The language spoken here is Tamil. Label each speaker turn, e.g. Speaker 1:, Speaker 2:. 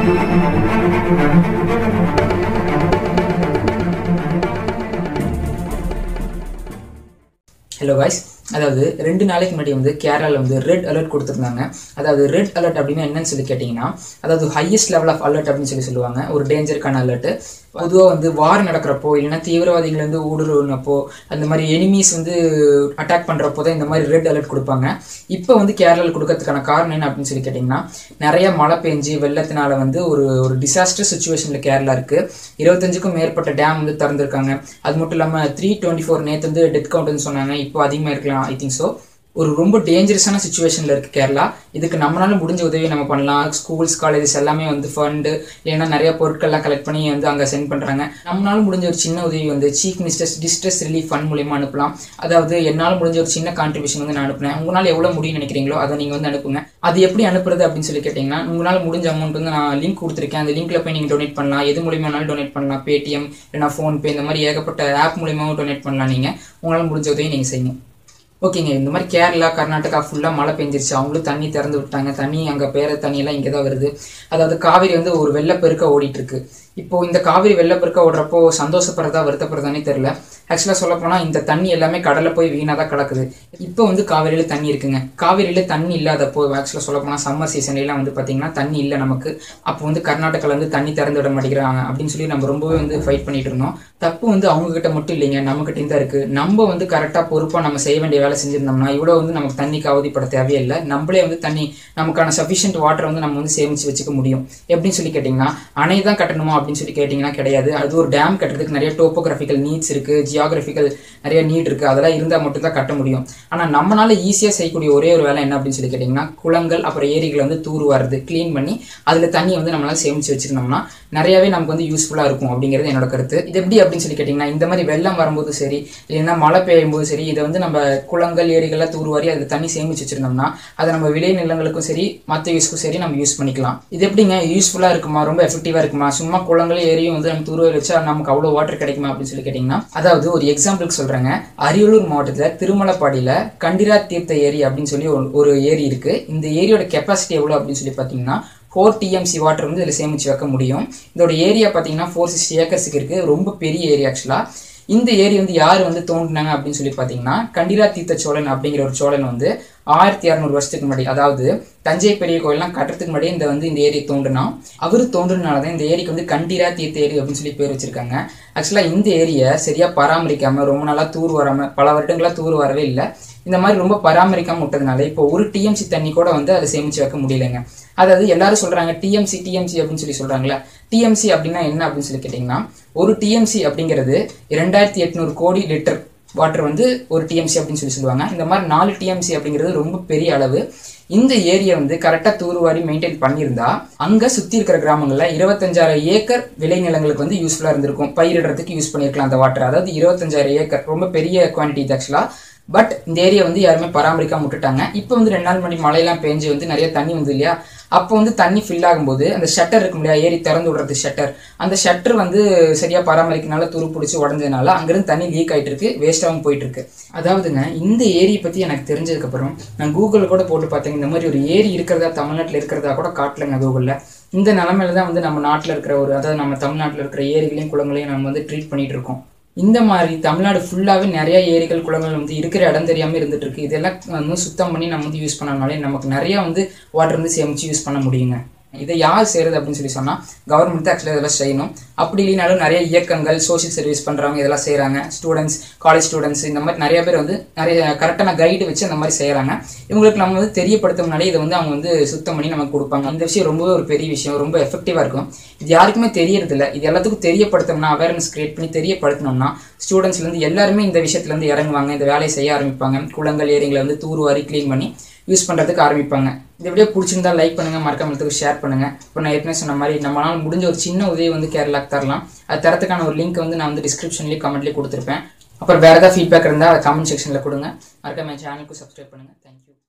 Speaker 1: ஹலோ காய்ஸ் அதாவது ரெண்டு நாளைக்கு முன்னாடி வந்து கேரளாவில் வந்து ரெட் அலர்ட் கொடுத்துருந்தாங்க அதாவது ரெட் அலர்ட் அப்படின்னா என்னன்னு சொல்லி கேட்டிங்கன்னா அதாவது ஹையஸ்ட் லெவல் ஆஃப் அலர்ட் அப்படின்னு சொல்லி சொல்லுவாங்க ஒரு டேஞ்சருக்கான அலர்ட் பொதுவாக வந்து வார் நடக்கிறப்போ இல்லைன்னா தீவிரவாதிகள் வந்து ஊடுருவினப்போ அந்த மாதிரி எனிமீஸ் வந்து அட்டாக் பண்ணுறப்போ தான் இந்த மாதிரி ரெட் அலர்ட் கொடுப்பாங்க இப்போ வந்து கேரளாவில் கொடுக்கறதுக்கான காரணம் என்ன அப்படின்னு சொல்லி கேட்டிங்கன்னா நிறைய மழை பெஞ்சு வெள்ளத்தினால வந்து ஒரு ஒரு டிசாஸ்டர் சுச்சுவேஷனில் கேரளா இருக்குது இருபத்தஞ்சுக்கும் மேற்பட்ட டேம் வந்து திறந்துருக்காங்க அது மட்டும் இல்லாமல் த்ரீ டுவெண்ட்டி ஃபோர் நேற்று வந்து டெத் கவுண்ட்னு சொன்னாங்க இப்போ அதிகமாக இருக்கலாம் ஐ திங்க் ஸோ ஒரு ரொம்ப டேஞ்சரஸான சுச்சுவேஷனில் இருக்குது கேரளா இதுக்கு நம்மளால முடிஞ்ச உதவி நம்ம பண்ணலாம் ஸ்கூல்ஸ் காலேஜஸ் எல்லாமே வந்து ஃபண்டு இல்லைன்னா நிறைய பொருட்கள்லாம் கலெக்ட் பண்ணி வந்து அங்கே சென்ட் பண்ணுறாங்க நம்மளால முடிஞ்ச ஒரு சின்ன உதவி வந்து chief ministers distress relief fund மூலியமாக அனுப்பலாம் அதாவது என்னால் முடிஞ்ச ஒரு சின்ன கான்ட்ரிபியூஷன் வந்து நான் அனுப்புனேன் உங்களால் எவ்வளோ முடியும்னு நினைக்கிறீங்களோ அதை நீங்கள் வந்து அனுப்புங்க அது எப்படி அனுப்புறது அப்படின்னு சொல்லி கேட்டிங்கன்னா உங்களால் முடிஞ்ச அமௌண்ட் வந்து நான் லிங்க் கொடுத்துருக்கேன் அந்த லிங்க்ல போய் நீங்கள் டொனேட் பண்ணலாம் எது மூலியமா வேணாலும் டொனேட் பண்ணலாம் பேடிஎம் இல்லைனா ஃபோன்பே இந்த மாதிரி ஏகப்பட்ட ஆப் மூலியமாகவும் டொனேட் பண்ணலாம் நீங்கள் உங்களால் முடிஞ்ச உதவி நீங்கள் செய்யுங்க ஓகேங்க இந்த மாதிரி கேரளா கர்நாடகா ஃபுல்லாக மழை பெஞ்சிருச்சு அவங்களும் தண்ணி திறந்து விட்டாங்க தண்ணி அங்கே பேர தண்ணி எல்லாம் இங்கே தான் வருது அதாவது காவிரி வந்து ஒரு வெள்ளப்பெருக்க ஓடிட்டு இருக்கு இப்போ இந்த காவிரி வெள்ளப்பெருக்க ஓடுறப்போ சந்தோஷப்படுறதா வருத்தப்படுறதானே தெரியல ஆக்சுவலாக சொல்ல போனால் இந்த தண்ணி எல்லாமே கடலில் போய் வீணாக தான் கிடக்குது இப்போ வந்து காவிரியில் தண்ணி இருக்குங்க காவிரியில் தண்ணி இல்லாதப்போ ஆக்சுவலாக சொல்ல போனால் சம்மர் சீசன்லாம் வந்து பார்த்தீங்கன்னா தண்ணி இல்லை நமக்கு அப்போ வந்து கர்நாடகாவில் வந்து தண்ணி திறந்து விட மாட்டேங்கிறாங்க அப்படின்னு சொல்லி நம்ம ரொம்பவே வந்து ஃபைட் பண்ணிட்டு இருந்தோம் தப்பு வந்து அவங்க கிட்ட மட்டும் இல்லைங்க நம்ம கிட்டயும் தான் இருக்கு நம்ம வந்து கரெக்டாக பொறுப்பாக நம்ம செய்ய வேண்டிய வேலை செஞ்சிருந்தோம்னா இவ்வளோ வந்து நமக்கு தண்ணிக்கு அவதிப்பட தேவையே இல்லை நம்மளே வந்து தண்ணி நமக்கான சஃபிஷியன்ட் வாட்டர் வந்து நம்ம வந்து சேமிச்சு வச்சுக்க முடியும் எப்படின்னு சொல்லி கேட்டிங்கன்னா அணை தான் கட்டணுமா அப்படின்னு சொல்லி கேட்டிங்கன்னா கிடையாது அது ஒரு டேம் கட்டுறதுக்கு நிறைய டோப்போகிராஃபிக்கல் நீட்ஸ் இருக்கு ஜியாகிரபிக்கல் நிறைய நீட் இருக்கு அதெல்லாம் இருந்தால் மட்டும் தான் கட்ட முடியும் ஆனால் நம்மளால ஈஸியாக செய்யக்கூடிய ஒரே ஒரு வேலை என்ன அப்படின்னு சொல்லி கேட்டிங்கன்னா குளங்கள் அப்புறம் ஏரிகளை வந்து தூர் வர்றது க்ளீன் பண்ணி அதில் தண்ணியை வந்து நம்மளால சேமிச்சு வச்சிருந்தோம்னா நிறையவே நமக்கு வந்து யூஸ்ஃபுல்லாக இருக்கும் அப்படிங்கிறது என்னோட கருத்து இது எப்படி அப்படின்னு சொல்லி கேட்டிங்கன்னா இந்த மாதிரி வெள்ளம் வரும்போது சரி இல்லைன்னா மழை பெய்யும் போது சரி இதை வந்து நம்ம குளங்கள் ஏரிகள்லாம் தூர்வாரி அதில் தண்ணி சேமிச்சு வச்சிருந்தோம்னா அதை நம்ம விளை நிலங்களுக்கும் சரி மற்ற யூஸ்க்கும் சரி நம்ம யூஸ் பண்ணிக்கலாம் இது எப்படிங்க யூஸ்ஃபுல்லாக இருக்குமா ரொம்ப எஃபெக்டிவாக இருக்குமா சும்மா குளங்கள் ஏரியும் வந்து நம்ம தூர்வாரி வச்சா நமக்கு அவ்வளோ வாட்டர் கிடைக்குமா அப்படின்னு சொல்லி கேட்டிங்கன்னா அதாவது ஒரு எக்ஸாம்பிளுக்கு சொல்கிறேங்க அரியலூர் மாவட்டத்தில் திருமலைப்பாடியில் கண்டிரா தீர்த்த ஏரி அப்படின்னு சொல்லி ஒரு- ஒரு ஏரி இருக்கு இந்த ஏரியோட கெப்பாசிட்டி எவ்வளோ அப்படின்னு சொல்லி பார்த்தீங்கன்னா ஃபோர் டிஎம்சி வாட்டர் வந்து இதில் சேமிச்சு வைக்க முடியும் இதோட ஏரியா பார்த்தீங்கன்னா ஃபோர் சிக்ஸ்டி ஏக்கர்ஸுக்கு இருக்கு ரொம்ப பெரிய ஏரியா ஆக்சுவலாக இந்த ஏரி வந்து யார் வந்து தோண்டினாங்க அப்படின்னு சொல்லி பார்த்தீங்கன்னா கண்டிரா தீர்த்த சோழன் அப்படிங்கிற ஒரு சோழன் வந்து ஆயிரத்தி இரநூறு வருஷத்துக்கு முன்னாடி அதாவது தஞ்சை பெரிய கோயில்லாம் கட்டுறதுக்கு முன்னாடி இந்த வந்து இந்த ஏரி தோண்டுனா அவர் தோன்றுனால தான் இந்த ஏரிக்கு வந்து கண்டிரா தீர்த்த ஏரி அப்படின்னு சொல்லி பேர் வச்சிருக்காங்க ஆக்சுவலாக இந்த ஏரியை சரியா பராமரிக்காம ரொம்ப நாளா தூர் வராம பல வருடங்களா தூர் வரவே இல்லை இந்த மாதிரி ரொம்ப பராமரிக்காம விட்டதுனால இப்போ ஒரு டிஎம்சி தண்ணி கூட வந்து அதை சேமிச்சு வைக்க முடியலைங்க அதாவது எல்லாரும் சொல்றாங்க டிஎம்சி டிஎம்சி அப்படின்னு சொல்லி சொல்றாங்களே டிஎம்சி அப்படின்னா என்ன அப்படின்னு சொல்லி கேட்டிங்கன்னா ஒரு டிஎம்சி அப்படிங்கிறது இரண்டாயிரத்தி எட்நூறு கோடி லிட்டர் வாட்டர் வந்து ஒரு டிஎம்சி அப்படின்னு சொல்லி சொல்லுவாங்க இந்த மாதிரி நாலு டிஎம்சி அப்படிங்கிறது ரொம்ப பெரிய அளவு இந்த ஏரியா வந்து கரெக்டாக தூர்வாரி மெயின்டைன் பண்ணியிருந்தா அங்க சுத்தி இருக்கிற கிராமங்கள்ல இருபத்தஞ்சாயிரம் ஏக்கர் விளைநிலங்களுக்கு வந்து யூஸ்ஃபுல்லா இருந்திருக்கும் பயிரிடுறதுக்கு யூஸ் பண்ணிருக்கலாம் அந்த வாட்டர் அதாவது இருபத்தஞ்சாயிரம் ஏக்கர் ரொம்ப பெரிய குவான்டிட்டி இது ஆக்சுவலா பட் இந்த ஏரியா வந்து யாருமே பராமரிக்காம விட்டுட்டாங்க இப்போ வந்து ரெண்டு நாள் மணி மழையெல்லாம் பெஞ்சு வந்து நிறைய தண்ணி வந்து இல்லையா அப்போ வந்து தண்ணி ஃபில் ஆகும்போது அந்த ஷட்டர் இருக்கும் இல்லையா ஏரி திறந்து விடுறது ஷட்டர் அந்த ஷட்டர் வந்து சரியா பராமரிக்கனால துரு பிடிச்சி உடஞ்சதுனால அங்கிருந்து தண்ணி லீக் ஆயிட்டு இருக்கு வேஸ்டாகவும் போயிட்டு இருக்கு அதாவதுங்க இந்த ஏரியை பத்தி எனக்கு தெரிஞ்சதுக்கு அப்புறம் நான் கூகுளில் கூட போட்டு பார்த்தேன் இந்த மாதிரி ஒரு ஏரி இருக்கிறதா தமிழ்நாட்டில் இருக்கிறதா கூட காட்டலங்க கூகுளில் இந்த நிலமையில தான் வந்து நம்ம நாட்டில் இருக்கிற ஒரு அதாவது நம்ம தமிழ்நாட்டில் இருக்கிற ஏரிகளையும் குளங்களையும் நம்ம வந்து ட்ரீட் பண்ணிட்டு இருக்கோம் இந்த மாதிரி தமிழ்நாடு ஃபுல்லாகவே நிறைய ஏரிகள் குளங்கள் வந்து இருக்கிற இடம் தெரியாமல் இருந்துட்டு இருக்கு இதெல்லாம் வந்து சுத்தம் பண்ணி நம்ம வந்து யூஸ் பண்ணனாலே நமக்கு நிறைய வந்து வாட்டர் வந்து சேமிச்சு யூஸ் பண்ண முடியுங்க இதை யார் செய்யறது அப்படின்னு சொல்லி சொன்னா கவர்மெண்ட் தான் ஆக்சுவலாக இதெல்லாம் செய்யணும் அப்படி இல்லைனாலும் நிறைய இயக்கங்கள் சோஷியல் சர்வீஸ் பண்றவங்க இதெல்லாம் செய்றாங்க ஸ்டூடெண்ட்ஸ் காலேஜ் ஸ்டூடெண்ட்ஸ் இந்த மாதிரி நிறைய பேர் வந்து நிறைய கரெக்டான கைடு வச்சு அந்த மாதிரி செய்றாங்க இவங்களுக்கு நம்ம வந்து தெரியப்படுத்த முன்னாடி இதை வந்து அவங்க வந்து சுத்தம் பண்ணி நமக்கு கொடுப்பாங்க இந்த விஷயம் ரொம்பவே ஒரு பெரிய விஷயம் ரொம்ப எஃபெக்டிவா இருக்கும் இது யாருக்குமே தெரியறது இல்ல இது எல்லாத்துக்கும் தெரியப்படுத்தணும்னா அவேர்னஸ் கிரியேட் பண்ணி தெரியப்படுத்தணும்னா ஸ்டூடெண்ட்ஸ்ல இருந்து எல்லாருமே இந்த விஷயத்துல இருந்து இறங்குவாங்க இந்த வேலையை செய்ய ஆரம்பிப்பாங்க குளங்கள் ஏரிங்களை வந்து தூர்வாரி க்ளீன் பண்ணி யூஸ் பண்றதுக்கு ஆரம்பிப்பாங்க இந்த வீடியோ பிடிச்சிருந்தா லைக் பண்ணுங்க மறக்காம ஷேர் பண்ணுங்க இப்போ நான் ஏற்கனவே சொன்ன மாதிரி நம்மளால முடிஞ்ச ஒரு சின்ன உதவி வந்து கேரளாக்கு தரலாம் அது தரத்துக்கான ஒரு லிங்க் வந்து நான் வந்து டிஸ்கிரிப்ஷன்லேயே கமெண்ட்லேயே கொடுத்துருப்பேன் அப்புறம் வேற ஏதாவது ஃபீட்பேக் இருந்தால் அதை கமெண்ட் செக்ஷனில் கொடுங்க மறக்காம என் சேனலுக்கு சப்ஸ்கிரைப் பண்ணுங்க தேங்க்யூ